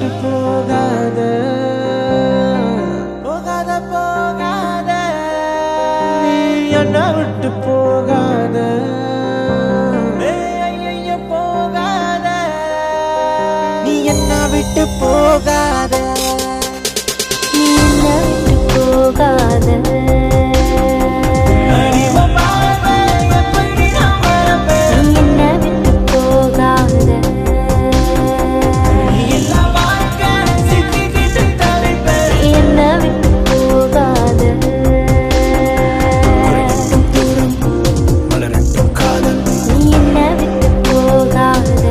விட்டு போகாத போகாத போகாத நீ என்ன விட்டு போகாத ஏய், ஐயையோ, போகாத நீ என்ன விட்டு போகாத நீ என்னை விட்டு போகாத அடிமை பார்வை எப்படி நான் மறப்பேன்? நீ என்னை விட்டு போகாத நீ இல்லா வாழ்க்கை சிக்கிக்கிட்டு தவிப்பேன். நீ என்னை விட்டு போகாத மலரட்டும் காதல் நீ என்னை விட்டு போகாத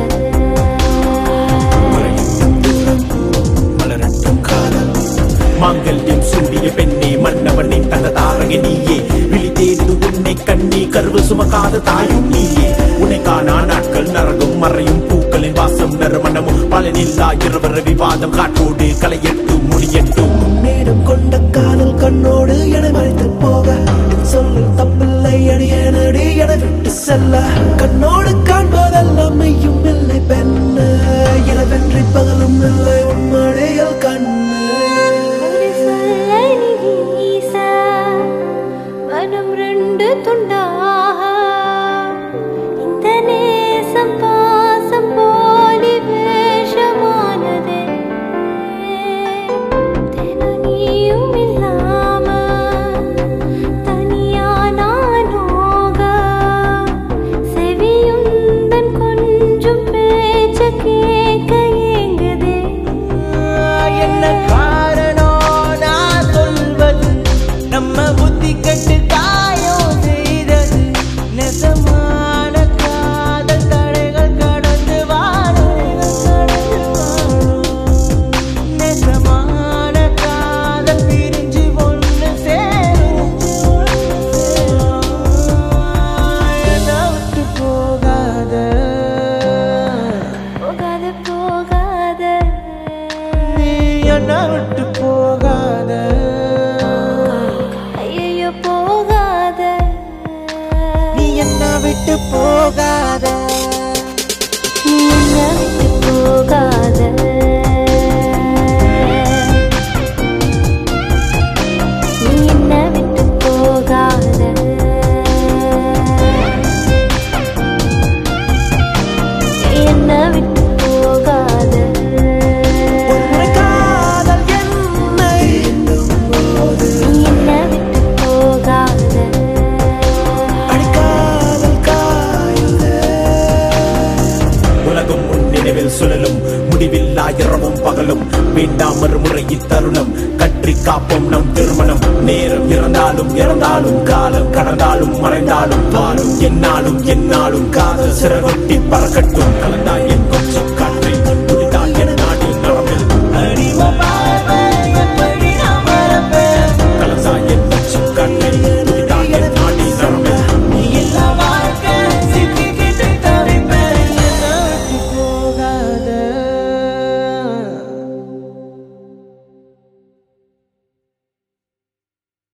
மலரட்டும் காதல் மாங்கல்யம் சூடிய பெண்ணே மன்னவனே தந்த தாரகை நீயே விழி தேடிது உன்னை கண்ணி கருவு சுமக்காத தாயும் நீயே உன்னை காணா நாட்கள் நரகும் மறையும் பூக்களின் வாசம் நறுமணமும் பலனில்லா இரவர விவாதம் காற்றோடு கலையட்டும் முடியட்டும் உன்னிடம் கொண்ட காதல் கண்ணோடு என மறைத்து போக என் சொல்லில் தப்பில்லை அடியனடி என விட்டு செல்ல கண்ணோடு காண்பதெல்லாம் மெய்யும் இல்லை பெண்ணு இரவென்றி பகலும் இல்லை உன்மழையில் கண்ணு ஒரு சொல்லை நீ வீச மனம் ரெண்டு துண்டாக இந்த நேசம் பாசம் போலி வேஷமானதே தினம் நீயும் இல்லாம தனியா நானோக செவியுந்தன் கொஞ்சம் பேச்ச கேட்க ஏங்குதே என்ன காரணம் நான் சொல்வது நம்ம புத்தி கட்டு காயம் செய்தது நெசமான காதல் தடைகள் கடந்து வாழும் நெசமான காதல் பிரிஞ்சு ஒன்று சேரும் என்னை விட்டு போகாத போகாத போகாத நீ என்ன விட்டு போகாத ஐயோ போகாத நீ என்ன விட்டு போகாத நீ என்னை விட்டு போகாத நீ என்னை விட்டு போகாத நீ என்னை விட்டு போகாத உன்னை காதல் என்னை போது நீ என்னை விட்டு போகாத அடிக்காதல் காயுதே உலகம் உன் நினைவில் சுழலும் முடிவில்லா இரவும் பகலும் வேண்டாம் மறுமுறை இத்தருணம் கற்றி காப்போம் நம் திருமணம் நேரம் இறந்தாலும் இறந்தாலும் காலம் கடந்தாலும் மறைந்தாலும் வாழும் என்னாலும் என்னாலும் காதல் சிறகொட்டி பறக்கட்டும் கலந்தாய் என் கொஞ்சம்